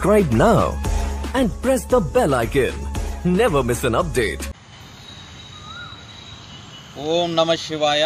Subscribe now and press the bell icon. Never miss an update. ఓం నమ శివాయ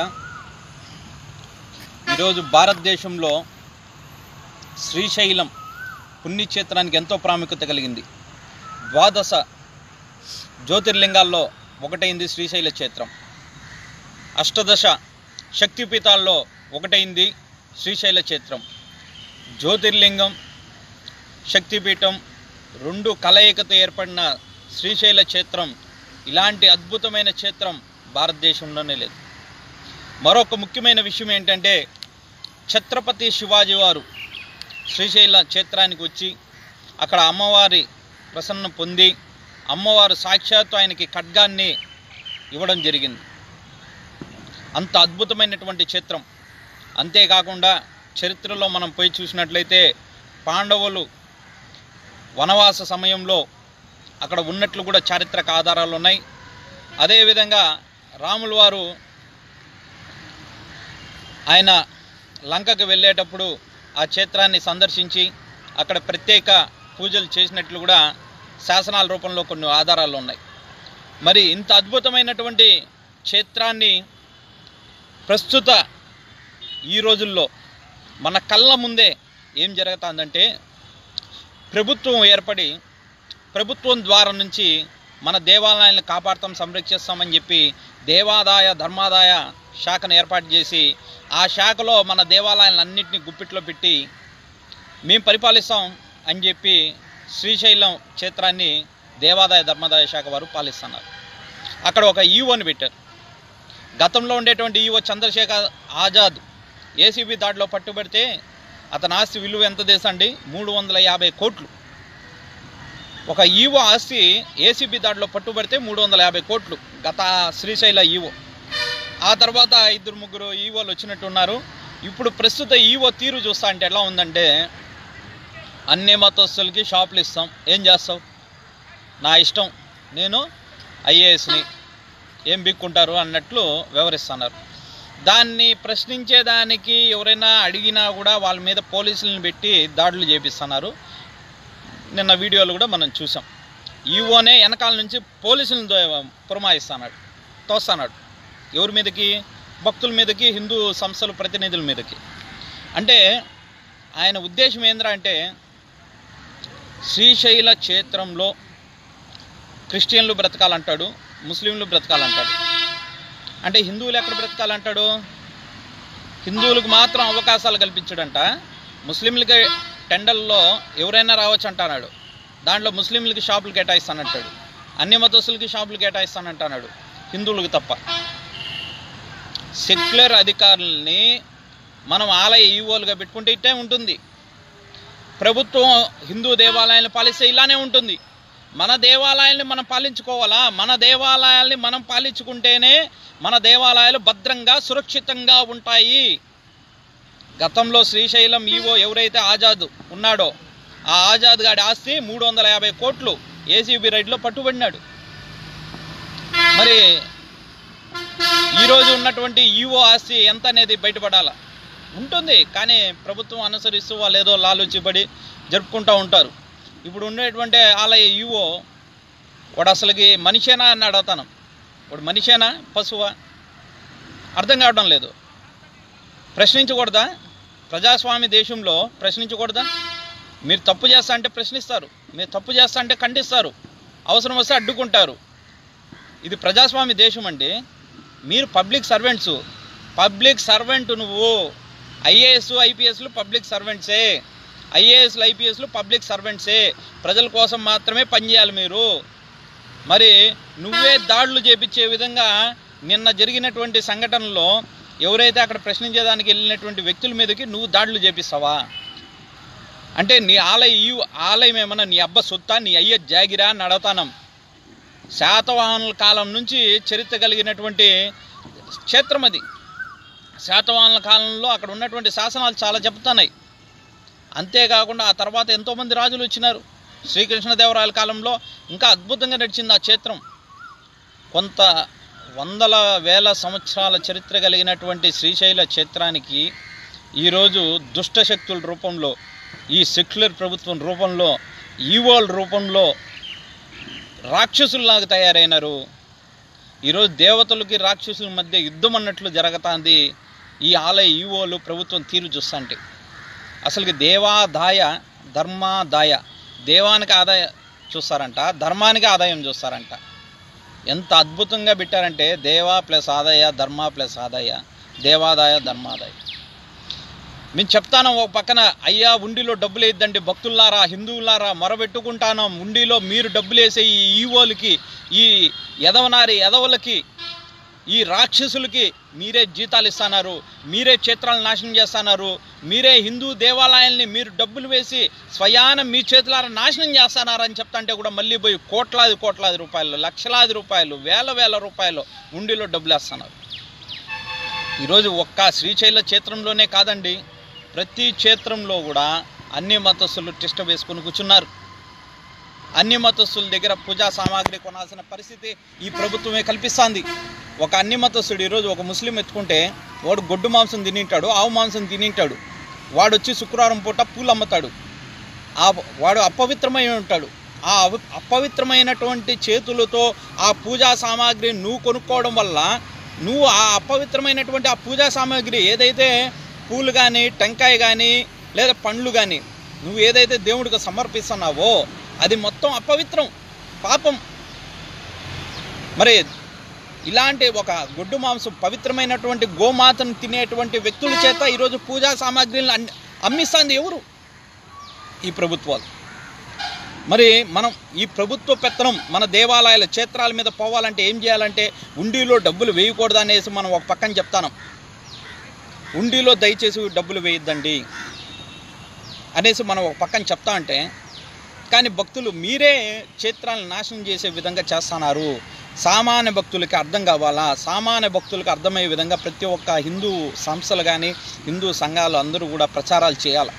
ఈరోజు భారతదేశంలో శ్రీశైలం పుణ్యక్షేత్రానికి ఎంతో ప్రాముఖ్యత కలిగింది ద్వాదశ జ్యోతిర్లింగాల్లో ఒకటైంది శ్రీశైల క్షేత్రం అష్టదశ శక్తిపీఠాల్లో ఒకటైంది శ్రీశైల క్షేత్రం జ్యోతిర్లింగం శక్తిపీఠం రెండు కలయికతో ఏర్పడిన శ్రీశైల క్షేత్రం ఇలాంటి అద్భుతమైన క్షేత్రం భారతదేశంలోనే లేదు మరొక ముఖ్యమైన విషయం ఏంటంటే ఛత్రపతి శివాజీ వారు శ్రీశైల క్షేత్రానికి వచ్చి అక్కడ అమ్మవారి ప్రసన్నం పొంది అమ్మవారు సాక్షాత్తు ఆయనకి ఖడ్గాన్ని ఇవ్వడం జరిగింది అంత అద్భుతమైనటువంటి క్షేత్రం అంతేకాకుండా చరిత్రలో మనం పోయి చూసినట్లయితే పాండవులు వనవాస సమయంలో అక్కడ ఉన్నట్లు కూడా చారిత్రక ఆధారాలు ఉన్నాయి అదేవిధంగా రాముల వారు ఆయన లంకకు వెళ్ళేటప్పుడు ఆ క్షేత్రాన్ని సందర్శించి అక్కడ ప్రత్యేక పూజలు చేసినట్లు కూడా శాసనాల రూపంలో కొన్ని ఆధారాలు ఉన్నాయి మరి ఇంత అద్భుతమైనటువంటి క్షేత్రాన్ని ప్రస్తుత ఈ రోజుల్లో మన కళ్ళ ముందే ఏం జరుగుతుందంటే ప్రభుత్వం ఏర్పడి ప్రభుత్వం ద్వారా నుంచి మన దేవాలయాలను కాపాడతాం సంరక్షిస్తామని చెప్పి దేవాదాయ ధర్మాదాయ శాఖను ఏర్పాటు చేసి ఆ శాఖలో మన దేవాలయాలన్నింటినీ గుప్పిట్లో పెట్టి మేము పరిపాలిస్తాం అని చెప్పి శ్రీశైలం క్షేత్రాన్ని దేవాదాయ ధర్మాదాయ శాఖ వారు పాలిస్తున్నారు అక్కడ ఒక ఈవోని పెట్టారు గతంలో ఉండేటువంటి ఈవో చంద్రశేఖర్ ఆజాద్ ఏసీబీ దాడిలో పట్టుబడితే అతని ఆస్తి విలువ ఎంత తెలుసండి మూడు వందల యాభై కోట్లు ఒక ఈవో ఆస్తి ఏసీబీ దాడిలో పట్టుబడితే మూడు వందల యాభై కోట్లు గత శ్రీశైల ఈవో ఆ తర్వాత ఇద్దరు ముగ్గురు ఈవోలు వచ్చినట్టున్నారు ఇప్పుడు ప్రస్తుత ఈవో తీరు చూస్తా అంటే ఎలా ఉందంటే అన్ని మతస్థులకి షాపులు ఇస్తాం ఏం చేస్తావు నా ఇష్టం నేను ఐఏఎస్ని ఏం బిక్కుంటారు అన్నట్లు వ్యవహరిస్తున్నారు దాన్ని ప్రశ్నించేదానికి ఎవరైనా అడిగినా కూడా వాళ్ళ మీద పోలీసులను పెట్టి దాడులు చేపిస్తున్నారు నిన్న వీడియోలు కూడా మనం చూసాం ఈవోనే వెనకాల నుంచి పోలీసులను దో- పురమాయిస్తున్నాడు తోస్తున్నాడు ఎవరి మీదకి భక్తుల మీదకి హిందూ సంస్థల ప్రతినిధుల మీదకి అంటే ఆయన ఉద్దేశం ఏంద్రా అంటే శ్రీశైల క్షేత్రంలో క్రిస్టియన్లు బ్రతకాలంటాడు ముస్లింలు బ్రతకాలంటాడు అంటే హిందువులు ఎక్కడ బ్రతకాలంటాడు హిందువులకు మాత్రం అవకాశాలు కల్పించడంట ముస్లింలకి టెండర్లో ఎవరైనా రావచ్చు అంటున్నాడు దాంట్లో ముస్లింలకి షాపులు కేటాయిస్తానంటాడు అన్ని మతస్థులకి షాపులు కేటాయిస్తానంటున్నాడు హిందువులకు తప్ప సెక్యులర్ అధికారుల్ని మనం ఆలయ ఈవోలుగా పెట్టుకుంటే ఇట్టే ఉంటుంది ప్రభుత్వం హిందూ దేవాలయాలను పాలిస్తే ఇలానే ఉంటుంది మన దేవాలయాల్ని మనం పాలించుకోవాలా మన దేవాలయాల్ని మనం పాలించుకుంటేనే మన దేవాలయాలు భద్రంగా సురక్షితంగా ఉంటాయి గతంలో శ్రీశైలం ఈవో ఎవరైతే ఆజాద్ ఉన్నాడో ఆ ఆజాద్ గాడి ఆస్తి మూడు వందల యాభై కోట్లు ఏసీబీ రైడ్లో పట్టుబడినాడు మరి ఈరోజు ఉన్నటువంటి ఈవో ఆస్తి ఎంత అనేది బయటపడాలా ఉంటుంది కానీ ప్రభుత్వం అనుసరిస్తూ వాళ్ళు ఏదో లాలూచిపడి జరుపుకుంటూ ఉంటారు ఇప్పుడు ఉండేటువంటి ఆలయ ఈవో వాడు అసలుకి మనిషేనా అని అడుగుతాను వాడు మనిషేనా పశువా అర్థం కావడం లేదు ప్రశ్నించకూడదా ప్రజాస్వామ్య దేశంలో ప్రశ్నించకూడదా మీరు తప్పు చేస్తా అంటే ప్రశ్నిస్తారు మీరు తప్పు చేస్తా అంటే ఖండిస్తారు అవసరం వస్తే అడ్డుకుంటారు ఇది ప్రజాస్వామ్య దేశం అండి మీరు పబ్లిక్ సర్వెంట్స్ పబ్లిక్ సర్వెంట్ నువ్వు ఐఏఎస్ ఐపీఎస్లు పబ్లిక్ సర్వెంట్సే ఐఏఎస్లు ఐపీఎస్లు పబ్లిక్ సర్వెంట్సే ప్రజల కోసం మాత్రమే పనిచేయాలి మీరు మరి నువ్వే దాడులు చేపించే విధంగా నిన్న జరిగినటువంటి సంఘటనలో ఎవరైతే అక్కడ ప్రశ్నించేదానికి వెళ్ళినటువంటి వ్యక్తుల మీదకి నువ్వు దాడులు చేపిస్తావా అంటే నీ ఆలయ ఈ ఆలయం ఏమన్నా నీ అబ్బ సొత్తా నీ అయ్య జాగిరా అని అడతానం శాతవాహనుల కాలం నుంచి చరిత్ర కలిగినటువంటి క్షేత్రం అది శాతవాహనుల కాలంలో అక్కడ ఉన్నటువంటి శాసనాలు చాలా చెప్తున్నాయి అంతేకాకుండా ఆ తర్వాత ఎంతోమంది రాజులు వచ్చినారు శ్రీకృష్ణదేవరాయల కాలంలో ఇంకా అద్భుతంగా నడిచింది ఆ క్షేత్రం కొంత వందల వేల సంవత్సరాల చరిత్ర కలిగినటువంటి శ్రీశైల క్షేత్రానికి ఈరోజు దుష్ట శక్తుల రూపంలో ఈ సెక్యులర్ ప్రభుత్వం రూపంలో ఈవోల్ రూపంలో రాక్షసుల్లాగా తయారైనారు ఈరోజు దేవతలకి రాక్షసుల మధ్య యుద్ధం అన్నట్లు జరుగుతుంది ఈ ఆలయ ఈవోలు ప్రభుత్వం తీరు చూస్తుంటే అసలుకి దేవాదాయ ధర్మాదాయ దేవానికి ఆదాయ చూస్తారంట ధర్మానికి ఆదాయం చూస్తారంట ఎంత అద్భుతంగా పెట్టారంటే దేవా ప్లస్ ఆదాయ ధర్మ ప్లస్ ఆదాయ దేవాదాయ ధర్మాదాయ మేము చెప్తాను ఒక పక్కన అయ్యా ఉండిలో డబ్బులు వేద్దండి భక్తులారా హిందువులారా మొరబెట్టుకుంటాను ఉండిలో మీరు డబ్బులు వేసే ఈ ఈవోలకి ఈ ఎదవనారి ఎదవలకి ఈ రాక్షసులకి మీరే జీతాలు ఇస్తున్నారు మీరే క్షేత్రాలను నాశనం చేస్తున్నారు మీరే హిందూ దేవాలయాల్ని మీరు డబ్బులు వేసి స్వయాన మీ చేతులారా నాశనం చేస్తున్నారు అని చెప్తాంటే కూడా మళ్ళీ పోయి కోట్లాది కోట్లాది రూపాయలు లక్షలాది రూపాయలు వేల వేల రూపాయలు ఉండిలో డబ్బులు వేస్తున్నారు ఈరోజు ఒక్క శ్రీశైల క్షేత్రంలోనే కాదండి ప్రతి క్షేత్రంలో కూడా అన్ని మతస్థులు టిష్ట వేసుకుని కూర్చున్నారు అన్ని మతస్థుల దగ్గర పూజా సామాగ్రి కొనాల్సిన పరిస్థితి ఈ ప్రభుత్వమే కల్పిస్తుంది ఒక అన్ని మతస్థుడు ఈరోజు ఒక ముస్లిం ఎత్తుకుంటే వాడు గొడ్డు మాంసం తినింటాడు ఆవు మాంసం తినింటాడు వాడు వచ్చి శుక్రవారం పూట పూలు అమ్ముతాడు ఆ వాడు అపవిత్రమై ఉంటాడు ఆ అవ- అపవిత్రమైనటువంటి చేతులతో ఆ పూజా సామాగ్రి నువ్వు కొనుక్కోవడం వల్ల నువ్వు ఆ అపవిత్రమైనటువంటి ఆ పూజా సామాగ్రి ఏదైతే పూలు కానీ టెంకాయ కానీ లేదా పండ్లు కానీ నువ్వు ఏదైతే దేవుడికి సమర్పిస్తున్నావో అది మొత్తం అపవిత్రం పాపం మరి ఇలాంటి ఒక గొడ్డు మాంసం పవిత్రమైనటువంటి గోమాతను తినేటువంటి వ్యక్తుల చేత ఈరోజు పూజా సామాగ్రిలను అన్ని- అమ్మిస్తుంది ఎవరు ఈ ప్రభుత్వాలు మరి మనం ఈ ప్రభుత్వ పెత్తనం మన దేవాలయాల క్షేత్రాల మీద పోవాలంటే ఏం చేయాలంటే ఉండిలో డబ్బులు వేయకూడదు అనేసి మనం ఒక పక్కన చెప్తాను ఉండిలో దయచేసి డబ్బులు వేయొద్దండి అనేసి మనం ఒక పక్కన చెప్తా అంటే కానీ భక్తులు మీరే క్షేత్రాలను నాశనం చేసే విధంగా చేస్తున్నారు సామాన్య భక్తులకి అర్థం కావాలా సామాన్య భక్తులకు అర్థమయ్యే విధంగా ప్రతి ఒక్క హిందూ సంస్థలు కానీ హిందూ సంఘాలు అందరూ కూడా ప్రచారాలు చేయాలి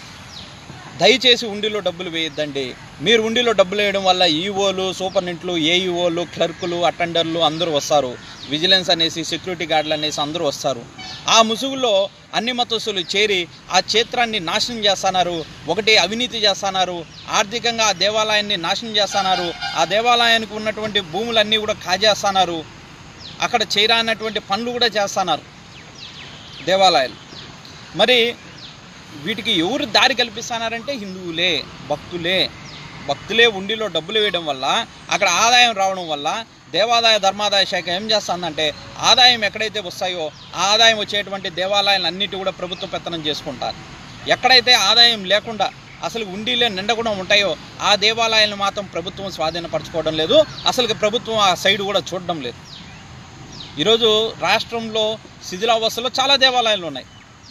దయచేసి ఉండిలో డబ్బులు వేయొద్దండి మీరు ఉండిలో డబ్బులు వేయడం వల్ల ఈఓలు సూపర్నెంట్లు ఏఈఓలు క్లర్కులు అటెండర్లు అందరూ వస్తారు విజిలెన్స్ అనేసి సెక్యూరిటీ గార్డులు అనేసి అందరూ వస్తారు ఆ ముసుగులో అన్ని మతస్థులు చేరి ఆ క్షేత్రాన్ని నాశనం చేస్తున్నారు ఒకటి అవినీతి చేస్తున్నారు ఆర్థికంగా ఆ దేవాలయాన్ని నాశనం చేస్తున్నారు ఆ దేవాలయానికి ఉన్నటువంటి భూములన్నీ కూడా కాజేస్తున్నారు అక్కడ చేయరానటువంటి పనులు కూడా చేస్తున్నారు దేవాలయాలు మరి వీటికి ఎవరు దారి కల్పిస్తున్నారంటే హిందువులే భక్తులే భక్తులే ఉండిలో డబ్బులు వేయడం వల్ల అక్కడ ఆదాయం రావడం వల్ల దేవాదాయ ధర్మాదాయ శాఖ ఏం చేస్తుందంటే ఆదాయం ఎక్కడైతే వస్తాయో ఆ ఆదాయం వచ్చేటువంటి దేవాలయాలు అన్నిటి కూడా ప్రభుత్వ పెత్తనం చేసుకుంటారు ఎక్కడైతే ఆదాయం లేకుండా అసలు ఉండిలే నిండకుండా ఉంటాయో ఆ దేవాలయాలను మాత్రం ప్రభుత్వం స్వాధీనపరచుకోవడం లేదు అసలు ప్రభుత్వం ఆ సైడ్ కూడా చూడడం లేదు ఈరోజు రాష్ట్రంలో శిథిలావస్థలో చాలా దేవాలయాలు ఉన్నాయి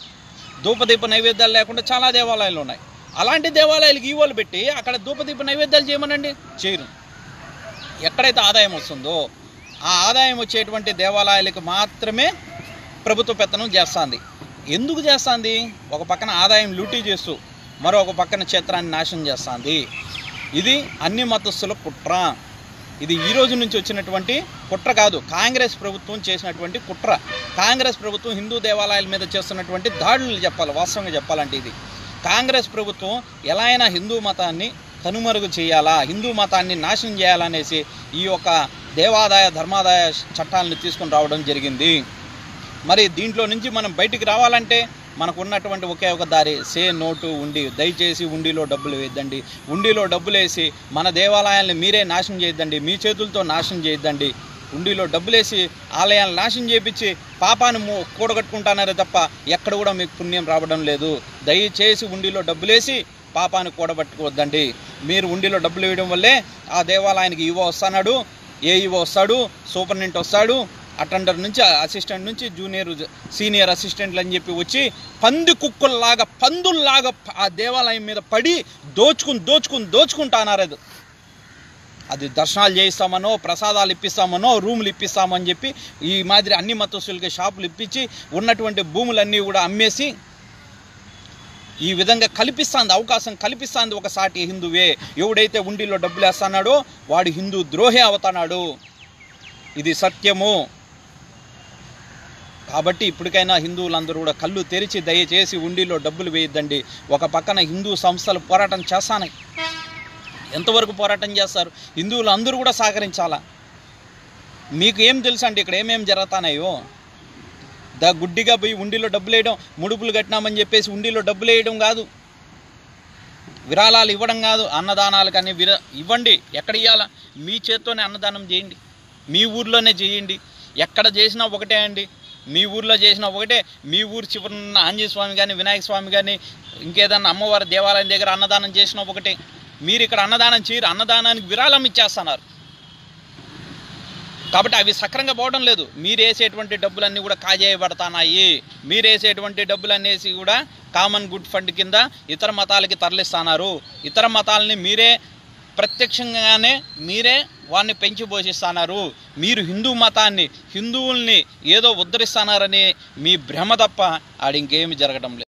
ధూపదీప నైవేద్యాలు లేకుండా చాలా దేవాలయాలు ఉన్నాయి అలాంటి దేవాలయాలకు ఈవోలు పెట్టి అక్కడ ధూపదీప నైవేద్యాలు చేయమనండి చేయరు ఎక్కడైతే ఆదాయం వస్తుందో ఆ ఆదాయం వచ్చేటువంటి దేవాలయాలకు మాత్రమే ప్రభుత్వ పెత్తనం చేస్తుంది ఎందుకు చేస్తుంది ఒక పక్కన ఆదాయం లూటీ చేస్తూ మరొక పక్కన క్షేత్రాన్ని నాశనం చేస్తుంది ఇది అన్ని మతస్థుల కుట్ర ఇది ఈ రోజు నుంచి వచ్చినటువంటి కుట్ర కాదు కాంగ్రెస్ ప్రభుత్వం చేసినటువంటి కుట్ర కాంగ్రెస్ ప్రభుత్వం హిందూ దేవాలయాల మీద చేస్తున్నటువంటి దాడులు చెప్పాలి వాస్తవంగా చెప్పాలంటే ఇది కాంగ్రెస్ ప్రభుత్వం ఎలా అయినా హిందూ మతాన్ని కనుమరుగు చేయాలా హిందూ మతాన్ని నాశనం చేయాలనేసి ఈ యొక్క దేవాదాయ ధర్మాదాయ చట్టాలను తీసుకొని రావడం జరిగింది మరి దీంట్లో నుంచి మనం బయటికి రావాలంటే మనకు ఉన్నటువంటి ఒకే ఒక దారి సే నోటు ఉండి దయచేసి ఉండిలో డబ్బులు వేద్దండి ఉండిలో డబ్బులు వేసి మన దేవాలయాల్ని మీరే నాశనం చేయొద్దండి మీ చేతులతో నాశనం చేయొద్దండి ఉండిలో డబ్బులేసి ఆలయాలను నాశనం చేపించి పాపాన్ని మూ- కూడగట్టుకుంటున్నారే తప్ప ఎక్కడ కూడా మీకు పుణ్యం రావడం లేదు దయచేసి ఉండిలో డబ్బులేసి పాపాన్ని కూడబట్టుకోవద్దండి మీరు ఉండిలో డబ్బులు వేయడం వల్లే ఆ దేవాలయానికి ఈవో వస్తున్నాడు ఏ ఈవో వస్తాడు సూపరింటెండెంట్ వస్తాడు అటెండర్ నుంచి అసిస్టెంట్ నుంచి జూనియర్ సీనియర్ అసిస్టెంట్లు అని చెప్పి వచ్చి పంది కుక్కల్లాగా పందుల్లాగా ప- ఆ దేవాలయం మీద పడి దోచుకుని దోచుకుని దోచుకుంటున్నారు అది అది దర్శనాలు చేయిస్తామనో ప్రసాదాలు ఇప్పిస్తామనో రూములు ఇప్పిస్తామని చెప్పి ఈ మాదిరి అన్ని మతస్థులకి షాపులు ఇప్పించి ఉన్నటువంటి భూములన్నీ కూడా అమ్మేసి ఈ విధంగా కల్పిస్తాంది అవకాశం కల్పిస్తాంది ఒక సాటి హిందువే ఎవడైతే ఉండిలో డబ్బులు వేస్తున్నాడో వాడు హిందూ ద్రోహి అవుతున్నాడు ఇది సత్యము కాబట్టి ఇప్పటికైనా హిందువులందరూ కూడా కళ్ళు తెరిచి దయచేసి ఉండిలో డబ్బులు వేయొద్దండి ఒక పక్కన హిందూ సంస్థలు పోరాటం చేస్తానాయి ఎంతవరకు పోరాటం చేస్తారు హిందువులు అందరూ కూడా సహకరించాలా మీకు ఏం తెలుసు అండి ఇక్కడ ఏమేమి జరుగుతున్నాయో దా గుడ్డిగా పోయి ఉండిలో డబ్బులు వేయడం ముడుపులు కట్టినామని చెప్పేసి ఉండిలో డబ్బులు వేయడం కాదు విరాళాలు ఇవ్వడం కాదు అన్నదానాలు కానీ విర ఇవ్వండి ఎక్కడ ఇవ్వాలా మీ చేత్తోనే అన్నదానం చేయండి మీ ఊర్లోనే చేయండి ఎక్కడ చేసినా ఒకటే అండి మీ ఊర్లో చేసినా ఒకటే మీ ఊరు చివరన ఆంజనేయ స్వామి కానీ వినాయక స్వామి కానీ ఇంకేదన్నా అమ్మవారి దేవాలయం దగ్గర అన్నదానం చేసినా ఒకటే మీరు ఇక్కడ అన్నదానం చేయరు అన్నదానానికి విరాళం ఇచ్చేస్తున్నారు కాబట్టి అవి సక్రంగా పోవడం లేదు మీరు వేసేటువంటి డబ్బులన్నీ కూడా కాజేయబడతాయి మీరు వేసేటువంటి డబ్బులనేసి కూడా కామన్ గుడ్ ఫండ్ కింద ఇతర మతాలకి తరలిస్తున్నారు ఇతర మతాలని మీరే ప్రత్యక్షంగానే మీరే వారిని పెంచి పోషిస్తున్నారు మీరు హిందూ మతాన్ని హిందువుల్ని ఏదో ఉద్ధరిస్తున్నారని మీ భ్రమ తప్ప ఆడ ఇంకేమి జరగడం లేదు